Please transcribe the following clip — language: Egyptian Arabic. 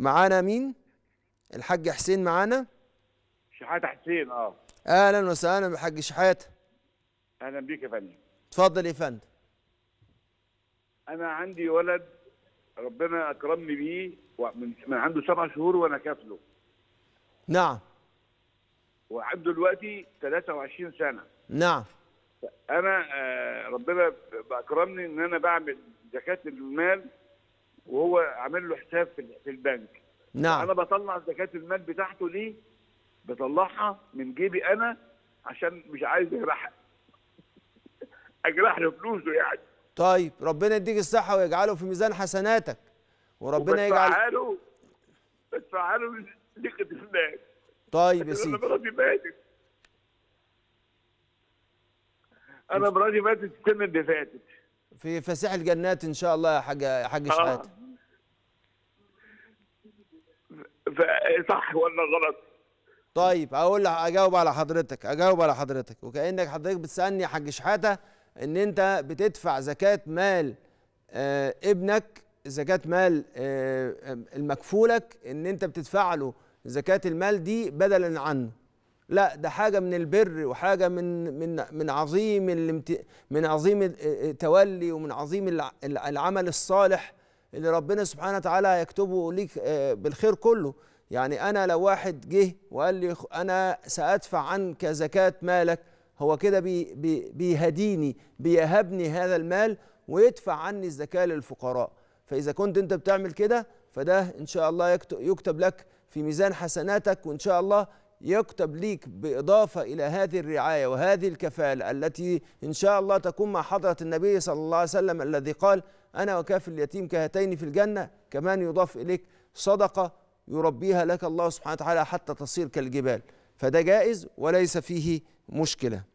معانا مين الحاج حسين معانا شحاته حسين اه اهلا وسهلا بالحاج شحاته اهلا بيك يا فندم اتفضل يا فندم انا عندي ولد ربنا اكرمني بيه ومن من عنده سبع شهور وانا كافله نعم وعنده دلوقتي 23 سنه نعم انا آه، ربنا باكرمني ان انا بعمل زكاه المال وهو عامل له حساب في في البنك نعم انا بطلع زكاه المال بتاعته دي بطلعها من جيبي انا عشان مش عايز اجرح اجرح له فلوسه يعني طيب ربنا يديك الصحة ويجعله في ميزان حسناتك وربنا يجعل بدفعها له بدفعها له لقة المال طيب يا انا سيدي مراتي ماتت انا مراتي ماتت السنه اللي فاتت في فسيح الجنات ان شاء الله يا حاج يا حاج شحاته ف- صح ولا غلط طيب اقول لح- اجاوب على حضرتك اجاوب على حضرتك وكانك حضرتك بتسالني يا حاج شحاته ان انت بتدفع زكاه مال آه ابنك زكاه مال آه آه، المكفولك ان انت بتدفع له زكاه المال دي بدلا عنه لا ده حاجه من البر وحاجه من من من عظيم الامت... من عظيم ال- التولي ومن عظيم الع- العمل الصالح اللي ربنا سبحانه وتعالى يكتبه ليك آه، بالخير كله يعني انا لو واحد جه وقال لي خ- انا سادفع عنك زكاه مالك هو كده بي بي بيهديني بيهبني هذا المال ويدفع عني الزكاه للفقراء فاذا كنت انت بتعمل كده فده ان شاء الله يكت- يكتب لك في ميزان حسناتك وان شاء الله يكتب ليك باضافه الى هذه الرعايه وهذه الكفاله التي ان شاء الله تكون مع حضره النبي صلى الله عليه وسلم الذي قال انا وكافل اليتيم كهاتين في الجنه كمان يضاف اليك صدقه يربيها لك الله سبحانه وتعالى حتى تصير كالجبال فده جائز وليس فيه مشكله